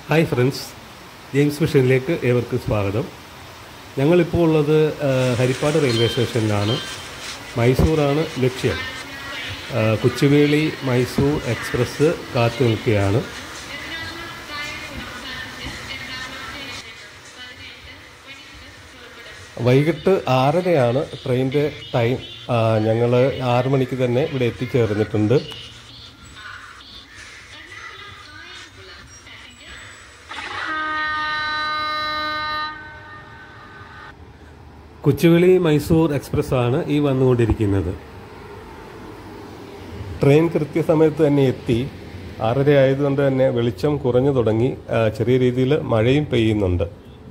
hi friends James മിഷനിലേക്ക് ഏവർക്കും സ്വാഗതം ഞങ്ങളിപ്പോൾ ഉള്ളത് ആ, ഹരിപ്പാട് റെയിൽവേ സ്റ്റേഷനിലാണ് മൈസൂറാണ് ലക്ഷ്യം ആ, കൊച്ചുവേളി മൈസൂർ എക്സ്പ്രസ് കാത്തു നിൽക്കുകയാണ് വൈകിട്ട് ആറരയാണ് ട്രെയിനിൻ്റെ ടൈം ഞങ്ങൾ ആറ് മണിക്ക് തന്നെ ഇവിടെ എത്തിച്ചേർന്നിട്ടുണ്ട് കൊച്ചുവേളി മൈസൂർ എക്സ്പ്രസ് ആണ് ഈ വന്നുകൊണ്ടിരിക്കുന്നത് ട്രെയിൻ കൃത്യസമയത്ത് തന്നെ എത്തി ആറര ആയതുകൊണ്ട് തന്നെ വെളിച്ചം കുറഞ്ഞു തുടങ്ങി ആ, ചെറിയ രീതിയിൽ മഴയും പെയ്യുന്നുണ്ട്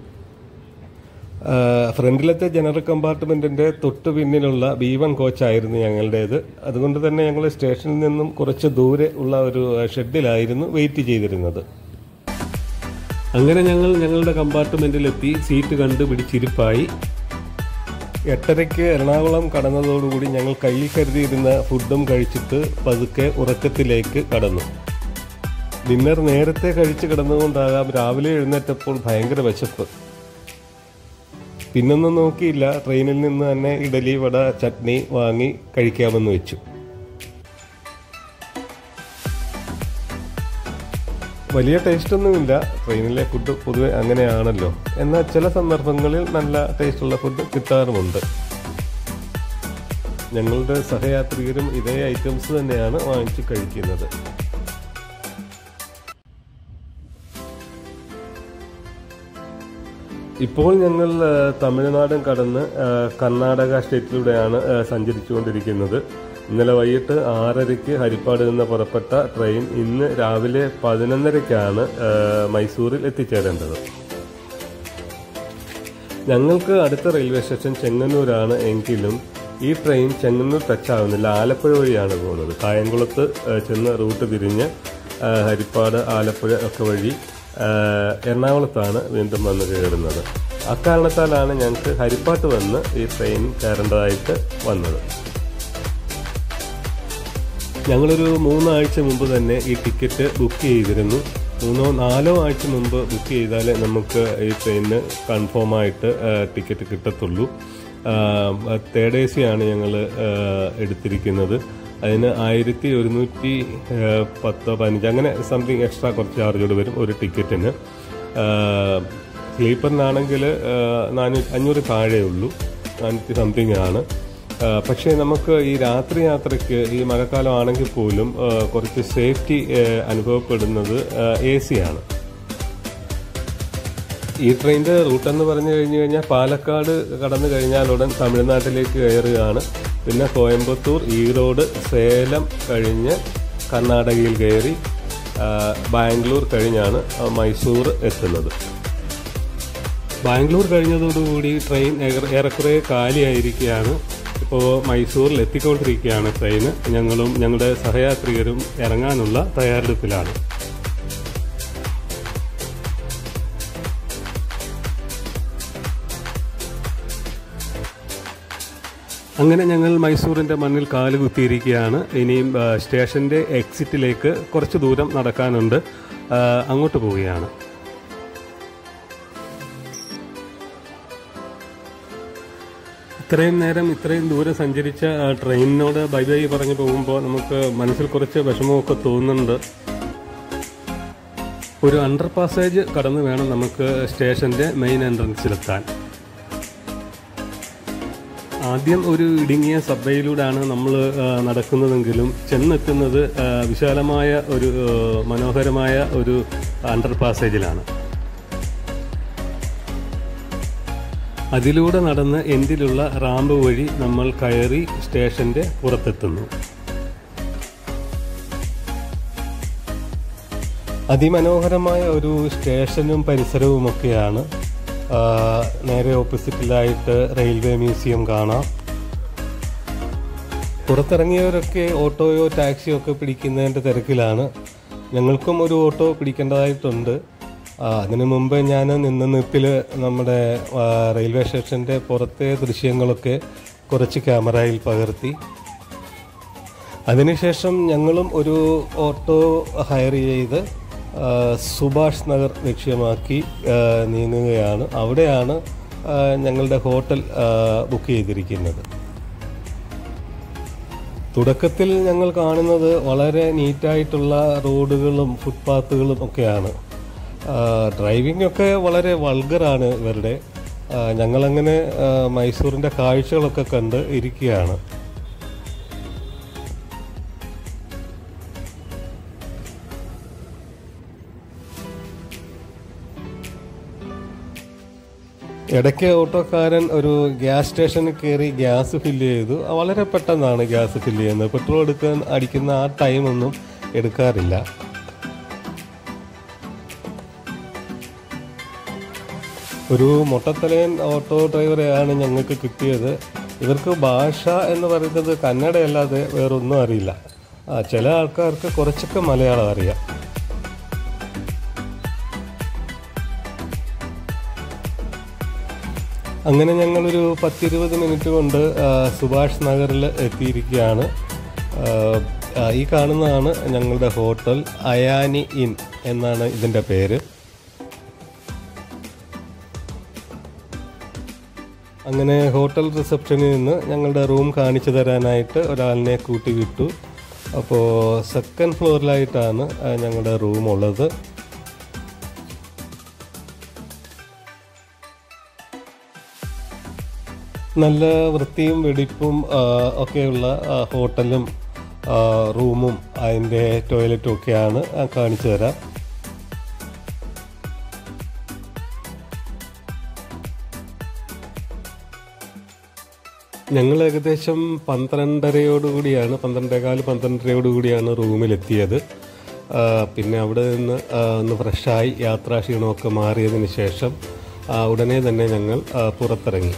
ആ, ഫ്രണ്ടിലത്തെ ജനറൽ കമ്പാർട്ട്മെന്റിന്റെ തൊട്ടു പിന്നിലുള്ള ബി വൺ കോച്ചായിരുന്നു ഞങ്ങളുടേത് അതുകൊണ്ട് തന്നെ ഞങ്ങൾ സ്റ്റേഷനിൽ നിന്നും കുറച്ച് ദൂരെ ഉള്ള ഒരു ഷെഡിലായിരുന്നു വെയിറ്റ് ചെയ്തിരുന്നത് അങ്ങനെ ഞങ്ങൾ ഞങ്ങളുടെ കമ്പാർട്ട്മെന്റിലെത്തി സീറ്റ് കണ്ട് പിടിച്ചിരിപ്പായി എട്ടരയ്ക്ക് എറണാകുളം കടന്നതോടുകൂടി ഞങ്ങൾ കയ്യിൽ കരുതിയിരുന്ന ഫുഡും കഴിച്ചിട്ട് പതുക്കെ ഉറക്കത്തിലേക്ക് കടന്നു ഡിന്നർ നേരത്തെ കഴിച്ച് കിടന്നുകൊണ്ടാകാം രാവിലെ എഴുന്നേറ്റപ്പോൾ ഭയങ്കര വിശപ്പ് പിന്നൊന്നും നോക്കിയില്ല ട്രെയിനിൽ നിന്ന് തന്നെ ഇഡലി വട ചട്നി വാങ്ങി കഴിക്കാമെന്ന് വെച്ചു വലിയ ടേസ്റ്റൊന്നുമില്ല ട്രെയിനിലെ ഫുഡ് പൊതുവെ അങ്ങനെയാണല്ലോ എന്നാൽ ചില സന്ദർഭങ്ങളിൽ നല്ല ടേസ്റ്റുള്ള ഫുഡ് കിട്ടാറുമുണ്ട് ഞങ്ങളുടെ സഹയാത്രികരും ഇതേ ഐറ്റംസ് തന്നെയാണ് വാങ്ങിച്ച് കഴിക്കുന്നത് ഇപ്പോൾ ഞങ്ങൾ ആ, തമിഴ്നാടും കടന്ന് ആ, കർണാടക സ്റ്റേറ്റിലൂടെയാണ് ആ, സഞ്ചരിച്ചുകൊണ്ടിരിക്കുന്നത് ഇന്നലെ വൈകിട്ട് ആറരയ്ക്ക് ഹരിപ്പാട് നിന്ന് പുറപ്പെട്ട ട്രെയിൻ ഇന്ന് രാവിലെ പതിനൊന്നരയ്ക്കാണ് ആ, മൈസൂരിൽ എത്തിച്ചേരേണ്ടത് ഞങ്ങൾക്ക് അടുത്ത റെയിൽവേ സ്റ്റേഷൻ ചെങ്ങന്നൂരാണ് എങ്കിലും ഈ ട്രെയിൻ ചെങ്ങന്നൂർ ടച്ച് ആവുന്നില്ല ആലപ്പുഴ വഴിയാണ് പോകുന്നത് കായംകുളത്ത് ആ, ചെന്ന് റൂട്ട് തിരിഞ്ഞ് ആ, ഹരിപ്പാട് ആലപ്പുഴ ഒക്കെ വഴി ആ, എറണാകുളത്താണ് വീണ്ടും വന്ന് കയറുന്നത് അക്കാരണത്താലാണ് ഞങ്ങൾക്ക് ഹരിപ്പാട്ട് വന്ന് ഈ ട്രെയിൻ കയറേണ്ടതായിട്ട് വന്നത് ഞങ്ങളൊരു മൂന്നാഴ്ച മുമ്പ് തന്നെ ഈ ടിക്കറ്റ് ബുക്ക് ചെയ്തിരുന്നു മൂന്നോ നാലോ ആഴ്ച മുമ്പ് ബുക്ക് ചെയ്താലേ നമുക്ക് ഈ ട്രെയിനിന് കൺഫേം ആയിട്ട് ആ, ടിക്കറ്റ് കിട്ടത്തുള്ളൂ തേർഡ് എ സി ആണ് ഞങ്ങൾ എടുത്തിരിക്കുന്നത് അതിന് ആയിരത്തി ഒരുന്നൂറ്റി ആ, പത്തോ പതിനഞ്ച് അങ്ങനെ സംതിങ് എക്സ്ട്രാ കുറച്ച് ചാർജോട് വരും ഒരു ടിക്കറ്റിന് സ്ലീപ്പറിനാണെങ്കിൽ നാനൂറ്റി അഞ്ഞൂറ് താഴെ ഉള്ളൂ നാനൂറ്റി സംതിങ് ആണ് ആ, പക്ഷേ നമുക്ക് ഈ രാത്രി യാത്രയ്ക്ക് ഈ മഴക്കാലം ആണെങ്കിൽ പോലും ആ, കുറച്ച് സേഫ്റ്റി ആ, അനുഭവപ്പെടുന്നത് എ സി ആണ് ഈ ട്രെയിനിന്റെ റൂട്ട് എന്ന് പറഞ്ഞു കഴിഞ്ഞു കഴിഞ്ഞാൽ പാലക്കാട് കടന്നു കഴിഞ്ഞാൽ ഉടൻ തമിഴ്നാട്ടിലേക്ക് കയറുകയാണ് പിന്നെ കോയമ്പത്തൂർ ഈറോഡ് സേലം കഴിഞ്ഞ് കർണാടകയിൽ കയറി ആ, ബാംഗ്ലൂർ കഴിഞ്ഞാണ് ആ, മൈസൂർ എത്തുന്നത് ബാംഗ്ലൂർ കഴിഞ്ഞതോടുകൂടി ട്രെയിൻ ഏറെ- ഏറെക്കുറെ കാലിയായിരിക്കുകയാണ് ഇപ്പോൾ മൈസൂരിൽ എത്തിക്കൊണ്ടിരിക്കുകയാണ് ട്രെയിന് ഞങ്ങളും ഞങ്ങളുടെ സഹയാത്രികരും ഇറങ്ങാനുള്ള തയ്യാറെടുപ്പിലാണ് അങ്ങനെ ഞങ്ങൾ മൈസൂരിൻ്റെ മണ്ണിൽ കാല് കുത്തിയിരിക്കുകയാണ് ഇനിയും ആ, സ്റ്റേഷൻ്റെ എക്സിറ്റിലേക്ക് കുറച്ച് ദൂരം നടക്കാനുണ്ട് ആ, അങ്ങോട്ട് പോവുകയാണ് ഇത്രയും നേരം ഇത്രയും ദൂരം സഞ്ചരിച്ച ആ, ട്രെയിനിനോട് ബൈ ബൈ പറഞ്ഞു പോകുമ്പോൾ നമുക്ക് മനസ്സിൽ കുറച്ച് വിഷമമൊക്കെ തോന്നുന്നുണ്ട് ഒരു അണ്ടർ പാസേജ് കടന്നു വേണം നമുക്ക് സ്റ്റേഷന്റെ മെയിൻ എൻട്രൻസിലെത്താൻ ആദ്യം ഒരു ഇടുങ്ങിയ സബ്വയിലൂടെയാണ് നമ്മൾ നടക്കുന്നതെങ്കിലും ചെന്നെത്തുന്നത് ആ, വിശാലമായ ഒരു ആ, മനോഹരമായ ഒരു അണ്ടർ പാസേജിലാണ് അതിലൂടെ നടന്ന് എൻഡിലുള്ള റാമ്പ് വഴി നമ്മൾ കയറി സ്റ്റേഷന്റെ പുറത്തെത്തുന്നു അതിമനോഹരമായ ഒരു സ്റ്റേഷനും പരിസരവുമൊക്കെയാണ് ആ, നേരെ ഓപ്പോസിറ്റിലായിട്ട് റെയിൽവേ മ്യൂസിയം കാണാം പുറത്തിറങ്ങിയവരൊക്കെ ഓട്ടോയോ ടാക്സിയോ ഒക്കെ പിടിക്കുന്നതിൻ്റെ തിരക്കിലാണ് ഞങ്ങൾക്കും ഒരു ഓട്ടോ പിടിക്കേണ്ടതായിട്ടുണ്ട് ആ, അതിനു മുമ്പ് ഞാൻ നിന്ന നിപ്പിൽ നമ്മുടെ ആ, റെയിൽവേ സ്റ്റേഷൻ്റെ പുറത്തെ ദൃശ്യങ്ങളൊക്കെ കുറച്ച് ക്യാമറയിൽ പകർത്തി അതിനുശേഷം ഞങ്ങളും ഒരു ഓട്ടോ ഹയർ ചെയ്ത് ആ, സുഭാഷ് നഗർ ലക്ഷ്യമാക്കി ആ, നീങ്ങുകയാണ് അവിടെയാണ് ആ, ഞങ്ങളുടെ ഹോട്ടൽ ആ, ബുക്ക് ചെയ്തിരിക്കുന്നത് തുടക്കത്തിൽ ഞങ്ങൾ കാണുന്നത് വളരെ നീറ്റായിട്ടുള്ള റോഡുകളും ഫുട്പാത്തുകളും ഒക്കെയാണ് ഡ്രൈവിംഗ് ഒക്കെ വളരെ വൾഗറാണ് ഇവരുടെ ആ, ഞങ്ങളങ്ങനെ ആ, മൈസൂരിൻ്റെ കാഴ്ചകളൊക്കെ കണ്ട് ഇരിക്കുകയാണ് ഇടയ്ക്ക് ഓട്ടോക്കാരൻ ഒരു ഗ്യാസ് സ്റ്റേഷനിൽ കയറി ഗ്യാസ് ഫില്ല് ചെയ്തു വളരെ പെട്ടെന്നാണ് ഗ്യാസ് ഫില്ല് ചെയ്യുന്നത് പെട്രോൾ എടുക്കാൻ അടിക്കുന്ന ആ ടൈമൊന്നും എടുക്കാറില്ല ഒരു മൊട്ടത്തലയൻ ഓട്ടോ ഡ്രൈവറെയാണ് ഞങ്ങൾക്ക് കിട്ടിയത് ഇവർക്ക് ഭാഷ എന്ന് പറയുന്നത് കന്നഡയല്ലാതെ വേറൊന്നും അറിയില്ല ആ, ചില ആൾക്കാർക്ക് കുറച്ചൊക്കെ മലയാളം അറിയാം അങ്ങനെ ഞങ്ങളൊരു പത്തിരുപത് മിനിറ്റ് കൊണ്ട് ആ, സുഭാഷ് നഗറിൽ എത്തിയിരിക്കുകയാണ് ആ, ആ, ഈ കാണുന്നതാണ് ഞങ്ങളുടെ ഹോട്ടൽ അയാനി ഇൻ എന്നാണ് ഇതിൻ്റെ പേര് അങ്ങനെ ഹോട്ടൽ റിസപ്ഷനിൽ നിന്ന് ഞങ്ങളുടെ റൂം കാണിച്ചു തരാനായിട്ട് ഒരാളിനെ കൂട്ടി വിട്ടു അപ്പോൾ സെക്കൻഡ് ഫ്ലോറിലായിട്ടാണ് ആ, ഞങ്ങളുടെ റൂം ഉള്ളത് നല്ല വൃത്തിയും വെടിപ്പും ആ, ഒക്കെയുള്ള ആ, ഹോട്ടലും ആ, റൂമും അതിൻ്റെ ടോയ്ലറ്റും ഒക്കെയാണ് ആ, കാണിച്ചു തരാം ഞങ്ങൾ ഏകദേശം പന്ത്രണ്ടരയോടുകൂടിയാണ് പന്ത്രണ്ടേകാല് പന്ത്രണ്ടരയോടുകൂടിയാണ് റൂമിലെത്തിയത് ആ, പിന്നെ അവിടെ നിന്ന് ആ, ഒന്ന് ഫ്രഷായി യാത്രാക്ഷീണമൊക്കെ മാറിയതിന് ശേഷം ആ, ഉടനെ തന്നെ ഞങ്ങൾ ആ, പുറത്തിറങ്ങി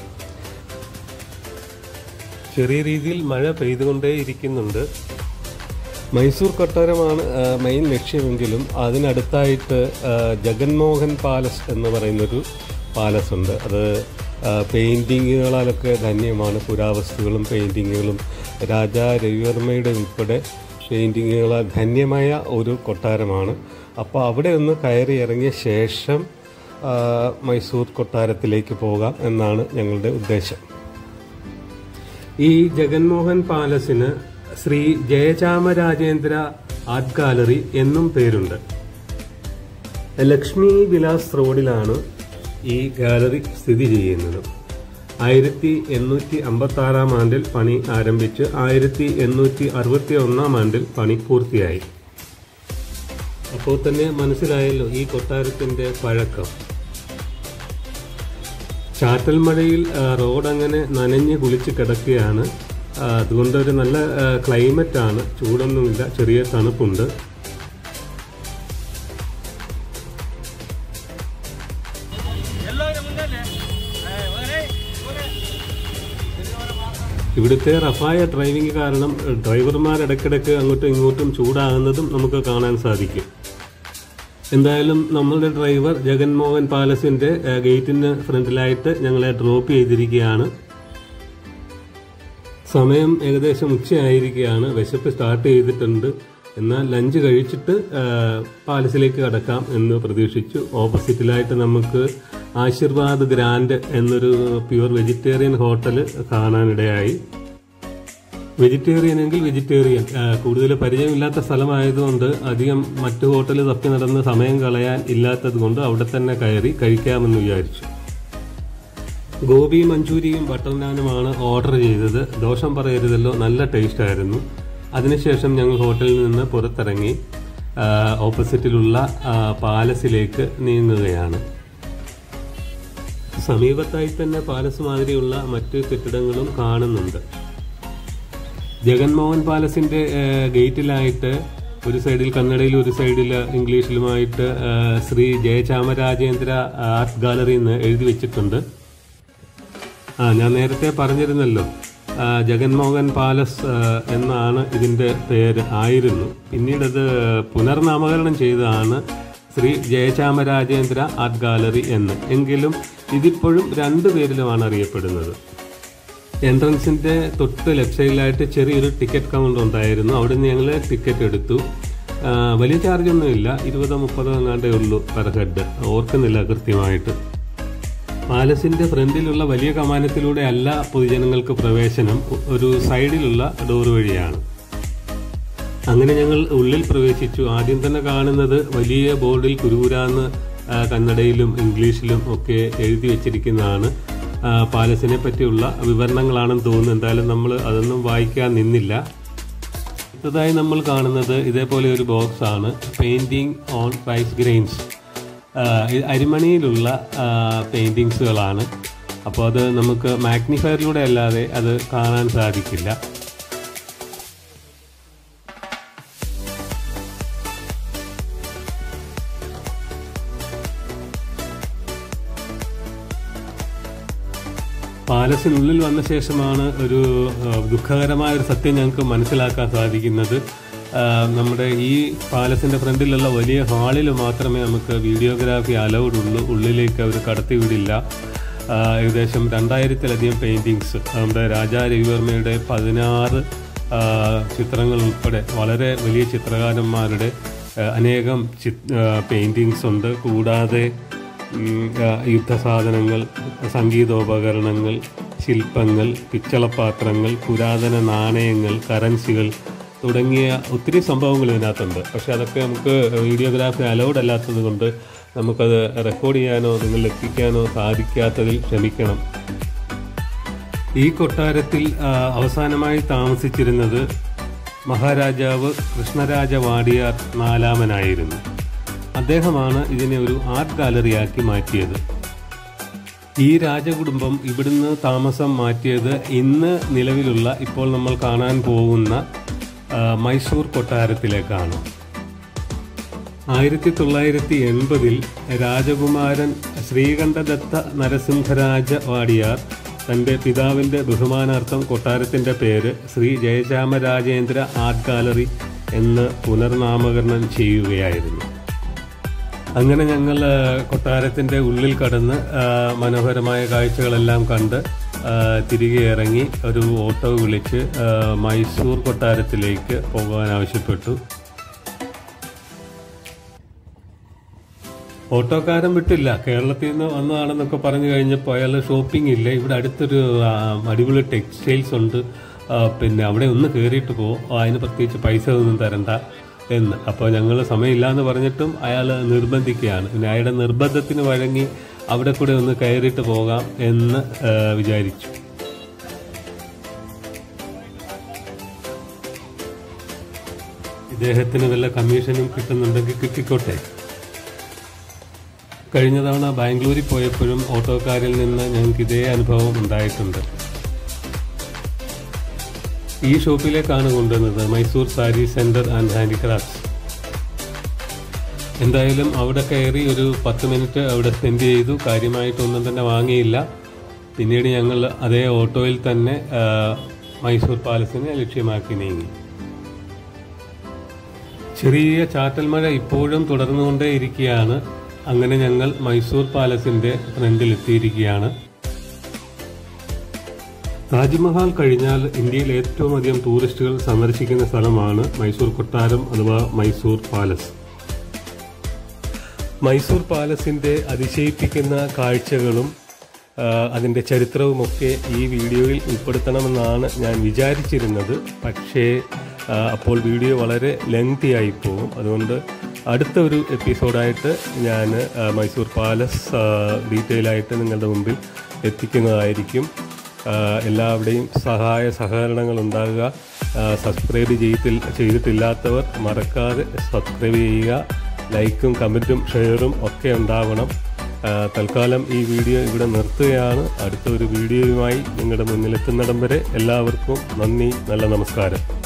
ചെറിയ രീതിയിൽ മഴ പെയ്തുകൊണ്ടേ ഇരിക്കുന്നുണ്ട് മൈസൂർ കൊട്ടാരമാണ് ആ, മെയിൻ ലക്ഷ്യമെങ്കിലും അതിനടുത്തായിട്ട് ആ, ജഗൻമോഹൻ പാലസ് എന്ന് പറയുന്നൊരു പാലസ് ഉണ്ട് അത് ആ, പെയിൻറ്റിങ്ങുകളാലൊക്കെ ധന്യമാണ് പുരാവസ്തുക്കളും പെയിൻറ്റിങ്ങുകളും രാജാ രവിവർമ്മയുടെ ഉൾപ്പെടെ പെയിൻറ്റിങ്ങുകളാൽ ധന്യമായ ഒരു കൊട്ടാരമാണ് അപ്പോൾ അവിടെ ഒന്ന് കയറി ഇറങ്ങിയ ശേഷം ആ, മൈസൂർ കൊട്ടാരത്തിലേക്ക് പോകാം എന്നാണ് ഞങ്ങളുടെ ഉദ്ദേശം ഈ ജഗൻമോഹൻ പാലസിന് ശ്രീ ജയചാമരാജേന്ദ്ര ആർട്ട് ഗാലറി എന്നും പേരുണ്ട് ലക്ഷ്മി വിലാസ് റോഡിലാണ് ഈ ഗാലറി സ്ഥിതി ചെയ്യുന്നത് ആയിരത്തി എണ്ണൂറ്റി അമ്പത്തി ആറാം ആണ്ടിൽ പണി ആരംഭിച്ച് ആയിരത്തി എണ്ണൂറ്റി അറുപത്തി ഒന്നാം ആണ്ടിൽ പണി പൂർത്തിയായി അപ്പോൾ തന്നെ മനസ്സിലായല്ലോ ഈ കൊട്ടാരത്തിന്റെ പഴക്കം ചാറ്റൽ മഴയിൽ ആ, റോഡ് അങ്ങനെ നനഞ്ഞ് കുളിച്ച് കിടക്കുകയാണ് ആ, അതുകൊണ്ട് ഒരു നല്ല ആ, ക്ലൈമറ്റ് ആണ് ചൂടൊന്നുമില്ല ചെറിയ തണുപ്പുണ്ട് ഇവിടുത്തെ റഫായ ഡ്രൈവിംഗ് കാരണം ഡ്രൈവർമാർ ഇടയ്ക്കിടയ്ക്ക് അങ്ങോട്ടും ഇങ്ങോട്ടും ചൂടാകുന്നതും നമുക്ക് കാണാൻ സാധിക്കും എന്തായാലും നമ്മളുടെ ഡ്രൈവർ ജഗൻമോഹൻ പാലസിന്റെ ഏഹ്, ഗേറ്റിന് ഫ്രണ്ടിലായിട്ട് ഞങ്ങളെ ഡ്രോപ്പ് ചെയ്തിരിക്കുകയാണ് സമയം ഏകദേശം ഉച്ചയായിരിക്കുകയാണ് വിശപ്പ് സ്റ്റാർട്ട് ചെയ്തിട്ടുണ്ട് എന്നാൽ ലഞ്ച് കഴിച്ചിട്ട് ഏഹ്, പാലസിലേക്ക് കടക്കാം എന്ന് പ്രതീക്ഷിച്ചു ഓപ്പോസിറ്റിലായിട്ട് നമുക്ക് ആശീർവാദ് ഗ്രാൻഡ് എന്നൊരു പ്യുവർ വെജിറ്റേറിയൻ ഹോട്ടൽ കാണാനിടയായി വെജിറ്റേറിയൻ എങ്കിൽ വെജിറ്റേറിയൻ ആ, കൂടുതൽ പരിചയമില്ലാത്ത സ്ഥലമായതുകൊണ്ട് അധികം മറ്റു ഹോട്ടൽ തപ്പി നടന്ന് സമയം കളയാൻ ഇല്ലാത്തത് കൊണ്ട് അവിടെ തന്നെ കയറി കഴിക്കാമെന്ന് വിചാരിച്ചു ഗോപി മഞ്ചൂരിയും ബട്ടർ നാനുമാണ് ഓർഡർ ചെയ്തത് ദോഷം പറയരുതല്ലോ നല്ല ടേസ്റ്റ് ആയിരുന്നു അതിനുശേഷം ഞങ്ങൾ ഹോട്ടലിൽ നിന്ന് പുറത്തിറങ്ങി ആ, ഓപ്പോസിറ്റിലുള്ള ആ, പാലസിലേക്ക് നീങ്ങുകയാണ് സമീപത്തായി തന്നെ പാലസ് മാതിരിയുള്ള മറ്റ് കെട്ടിടങ്ങളും കാണുന്നുണ്ട് ജഗൻമോഹൻ പാലസിന്റെ ഏഹ്, ഗേറ്റിലായിട്ട് ഒരു സൈഡിൽ കന്നഡയിലും ഒരു സൈഡിൽ ഇംഗ്ലീഷിലുമായിട്ട് ഏഹ്, ശ്രീ ജയചാമരാജേന്ദ്ര ആർട്ട് ഗാലറി എന്ന് എഴുതി വെച്ചിട്ടുണ്ട് ആ ഞാൻ നേരത്തെ പറഞ്ഞിരുന്നല്ലോ ആ, ജഗൻമോഹൻ പാലസ് ആ, എന്നാണ് ഇതിന്റെ പേര് ആയിരുന്നു പിന്നീട് അത് പുനർനാമകരണം ചെയ്തതാണ് ശ്രീ ജയചാമരാജേന്ദ്ര ആർട്ട് ഗാലറി എന്ന് എങ്കിലും ഇതിപ്പോഴും രണ്ടു പേരിലുമാണ് അറിയപ്പെടുന്നത് എൻട്രൻസിന്റെ തൊട്ട് ലെഫ്റ്റ് സൈഡിലായിട്ട് ചെറിയൊരു ടിക്കറ്റ് കൗണ്ടർ ഉണ്ടായിരുന്നു അവിടെ നിന്ന് ഞങ്ങൾ ടിക്കറ്റ് എടുത്തു ആ, വലിയ ചാർജൊന്നുമില്ല ഇരുപതോ മുപ്പതോ എങ്ങാണ്ടേ ഉള്ളൂ പെർ ഹെഡ് ഓർക്കുന്നില്ല കൃത്യമായിട്ട് പാലസിന്റെ ഫ്രണ്ടിലുള്ള വലിയ കമാനത്തിലൂടെ അല്ല പൊതുജനങ്ങൾക്ക് പ്രവേശനം ഒരു സൈഡിലുള്ള ഡോർ വഴിയാണ് അങ്ങനെ ഞങ്ങൾ ഉള്ളിൽ പ്രവേശിച്ചു ആദ്യം തന്നെ കാണുന്നത് വലിയ ബോർഡിൽ കുരുകുരാന്ന് ആ, കന്നഡയിലും ഇംഗ്ലീഷിലും ഒക്കെ എഴുതി വെച്ചിരിക്കുന്നതാണ് ആ, പാലസിനെ പറ്റിയുള്ള വിവരണങ്ങളാണെന്ന് തോന്നുന്നു എന്തായാലും നമ്മൾ അതൊന്നും വായിക്കാൻ നിന്നില്ല അടുത്തതായി നമ്മൾ കാണുന്നത് ഇതേപോലെ ഒരു ബോക്സ് ആണ് പെയിന്റിംഗ് ഓൺ റൈസ് ഗ്രെയിൻസ് അരിമണിയിലുള്ള പെയിന്റിങ്സുകളാണ് അപ്പോൾ അത് നമുക്ക് മാഗ്നിഫയറിലൂടെ അല്ലാതെ അത് കാണാൻ സാധിക്കില്ല പാലസിനുള്ളിൽ വന്ന ശേഷമാണ് ഒരു ആ, ദുഃഖകരമായ ഒരു സത്യം ഞങ്ങൾക്ക് മനസ്സിലാക്കാൻ സാധിക്കുന്നത് ആ, നമ്മുടെ ഈ പാലസിന്റെ ഫ്രണ്ടിലുള്ള വലിയ ഹാളിൽ മാത്രമേ നമുക്ക് വീഡിയോഗ്രാഫി അലൗഡ് ഉള്ളൂ ഉള്ളിലേക്ക് അവർ കടത്തിവിടില്ല ആ, ഏകദേശം രണ്ടായിരത്തിലധികം പെയിന്റിങ്സ് നമ്മുടെ രാജാ രവിവർമ്മയുടെ പതിനാറ് ആ, ചിത്രങ്ങൾ ഉൾപ്പെടെ വളരെ വലിയ ചിത്രകാരന്മാരുടെ ആ, അനേകം പെയിന്റിങ്സ് ഉണ്ട് കൂടാതെ ഉം, ആ, യുദ്ധസാധനങ്ങൾ സംഗീതോപകരണങ്ങൾ ശില്പങ്ങൾ പിച്ചളപാത്രങ്ങൾ പുരാതന നാണയങ്ങൾ കറൻസികൾ തുടങ്ങിയ ഒത്തിരി സംഭവങ്ങൾ ഇതിനകത്തുണ്ട് പക്ഷെ അതൊക്കെ നമുക്ക് വീഡിയോഗ്രാഫി അലൗഡ് അല്ലാത്തത് കൊണ്ട് നമുക്കത് റെക്കോർഡ് ചെയ്യാനോ നിങ്ങൾ എത്തിക്കാനോ സാധിക്കാത്തതിൽ ക്ഷമിക്കണം ഈ കൊട്ടാരത്തിൽ ആ, അവസാനമായി താമസിച്ചിരുന്നത് മഹാരാജാവ് കൃഷ്ണരാജ വാടിയാർ നാലാമനായിരുന്നു അദ്ദേഹമാണ് ഇതിനെ ഒരു ആർട്ട് ഗാലറിയാക്കി മാറ്റിയത് ഈ രാജകുടുംബം ഇവിടുന്ന് താമസം മാറ്റിയത് ഇന്ന് നിലവിലുള്ള ഇപ്പോൾ നമ്മൾ കാണാൻ പോകുന്ന ആ, മൈസൂർ കൊട്ടാരത്തിലേക്കാണ് ആയിരത്തി തൊള്ളായിരത്തി എൺപതിൽ രാജകുമാരൻ ശ്രീകണ്ഠദത്ത നരസിംഹരാജ വാടിയാർ തൻ്റെ പിതാവിൻ്റെ ബഹുമാനാർത്ഥം കൊട്ടാരത്തിൻ്റെ പേര് ശ്രീ ജയചാമരാജേന്ദ്ര ആർട്ട് ഗാലറി എന്ന് പുനർനാമകരണം ചെയ്യുകയായിരുന്നു അങ്ങനെ ഞങ്ങൾ ആ, കൊട്ടാരത്തിൻ്റെ ഉള്ളിൽ കടന്ന് ആ, മനോഹരമായ കാഴ്ചകളെല്ലാം കണ്ട് ആ, തിരികെ ഇറങ്ങി ഒരു ഓട്ടോ വിളിച്ച് ആ, മൈസൂർ കൊട്ടാരത്തിലേക്ക് പോകാൻ ആവശ്യപ്പെട്ടു ഓട്ടോക്കാരൻ വിട്ടില്ല കേരളത്തിൽ നിന്ന് വന്നതാണെന്നൊക്കെ പറഞ്ഞു കഴിഞ്ഞപ്പോൾ അയാൾ ഷോപ്പിംഗ് ഇല്ല ഇവിടെ അടുത്തൊരു ആ, അടിപൊളി ടെക്സ്റ്റൈൽസ് ഉണ്ട് ആ, പിന്നെ അവിടെ ഒന്ന് കയറിയിട്ട് പോ അതിന് പ്രത്യേകിച്ച് പൈസ ഒന്നും തരണ്ട എന്ന് അപ്പോൾ ഞങ്ങൾ സമയമില്ല എന്ന് പറഞ്ഞിട്ടും അയാൾ നിർബന്ധിക്കുകയാണ് പിന്നെ അയാളുടെ നിർബന്ധത്തിന് വഴങ്ങി അവിടെ കൂടെ ഒന്ന് കയറിയിട്ട് പോകാം എന്ന് ആ, വിചാരിച്ചു ഇദ്ദേഹത്തിന് വല്ല കമ്മീഷനും കിട്ടുന്നുണ്ടെങ്കിൽ കിട്ടിക്കോട്ടെ കഴിഞ്ഞ തവണ ബാംഗ്ലൂരിൽ പോയപ്പോഴും ഓട്ടോക്കാരിൽ നിന്ന് ഞങ്ങൾക്ക് ഇതേ അനുഭവം ഉണ്ടായിട്ടുണ്ട് ഈ ഷോപ്പിലേക്കാണ് കൊണ്ടുവന്നത് Mysore sari centre and handicrafts എന്തായാലും അവിടെ കയറി ഒരു പത്ത് മിനിറ്റ് അവിടെ സ്പെൻഡ് ചെയ്തു കാര്യമായിട്ടൊന്നും തന്നെ വാങ്ങിയില്ല പിന്നീട് ഞങ്ങൾ അതേ ഓട്ടോയിൽ തന്നെ ആ, മൈസൂർ പാലസിനെ ലക്ഷ്യമാക്കി നീങ്ങി ചെറിയ ചാറ്റൽ മഴ ഇപ്പോഴും തുടർന്നുകൊണ്ടേ ഇരിക്കുകയാണ് അങ്ങനെ ഞങ്ങൾ മൈസൂർ പാലസിന്റെ ഫ്രണ്ടിൽ എത്തിയിരിക്കുകയാണ് താജ്മഹൽ കഴിഞ്ഞാൽ ഇന്ത്യയിൽ ഏറ്റവും അധികം ടൂറിസ്റ്റുകൾ സന്ദർശിക്കുന്ന സ്ഥലമാണ് മൈസൂർ കൊട്ടാരം അഥവാ മൈസൂർ പാലസ് മൈസൂർ പാലസിന്റെ അതിശയിപ്പിക്കുന്ന കാഴ്ചകളും ആ, അതിന്റെ ചരിത്രവുമൊക്കെ ഈ വീഡിയോയിൽ ഉൾപ്പെടുത്തണമെന്നാണ് ഞാൻ വിചാരിച്ചിരുന്നത് പക്ഷേ ആ, അപ്പോൾ വീഡിയോ വളരെ ലെങ്തി ആയി പോകും അതുകൊണ്ട് അടുത്ത ഒരു എപ്പിസോഡായിട്ട് ഞാൻ ആ, മൈസൂർ പാലസ് ഡീറ്റെയിൽ ആയിട്ട് നിങ്ങളുടെ മുമ്പിൽ എത്തിക്കുന്നതായിരിക്കും ആ, എല്ലാവരുടെയും സഹായ സഹകരണങ്ങൾ ഉണ്ടാകുക ആ, സബ്സ്ക്രൈബ് ചെയ്തിട്ടില്ല ചെയ്തിട്ടില്ലാത്തവർ മറക്കാതെ സബ്സ്ക്രൈബ് ചെയ്യുക ലൈക്കും കമൻറ്റും ഷെയറും ഒക്കെ ഉണ്ടാവണം ആ, തൽക്കാലം ഈ വീഡിയോ ഇവിടെ നിർത്തുകയാണ് അടുത്ത ഒരു വീഡിയോയുമായി നിങ്ങളുടെ മുന്നിലെത്തുന്നിടം വരെ എല്ലാവർക്കും നന്ദി നല്ല നമസ്കാരം